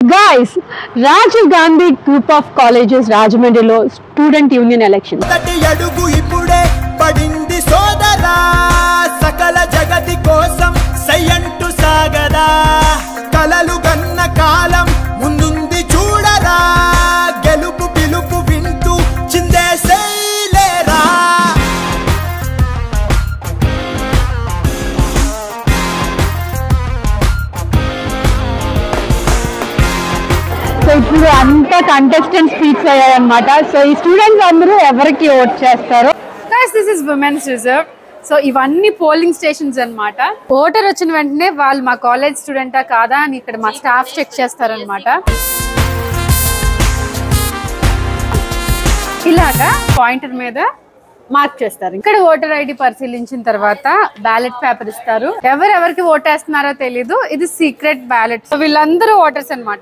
guys Rajiv Gandhi group of colleges రాజమండ్రిలో student union election మొదటి అడుగు ఇప్పుడే పడింది సోదరా సకల జగతి కోసం సయ్యంటు సాగదా కలలు గన్న కాలం ముందుంది చూడరా గెలుపు పిలుపు వింటూ చిందేసేలేరా సో ఇప్పుడు అంతా కంటెస్టెంట్ స్పీచ్ అయ్యాయన్నమాట సో ఈ స్టూడెంట్స్ అందరూ ఎవరికి ఓట్ చేస్తారు guys this is women's reserve so ఇవన్నీ పోలింగ్ స్టేషన్స్ అన్నమాట ఓటర్ వచ్చిన వెంటనే వాళ్ళు మా కాలేజ్ స్టూడెంటా కాదా అని ఇక్కడ మా స్టాఫ్ చెక్ చేస్తారనమాట ఇలాగా పాయింటర్ మీద మార్క్ చేస్తారు ఇక్కడ ఓటర్ ఐడి పరిశీలించిన తర్వాత బ్యాలెట్ పేపర్ ఇస్తారు ఎవరెవరికి ఓటేస్తున్నారో తెలీదు ఇది సీక్రెట్ బ్యాలెట్ సో వీళ్ళందరూ ఓటర్స్ అన్నమాట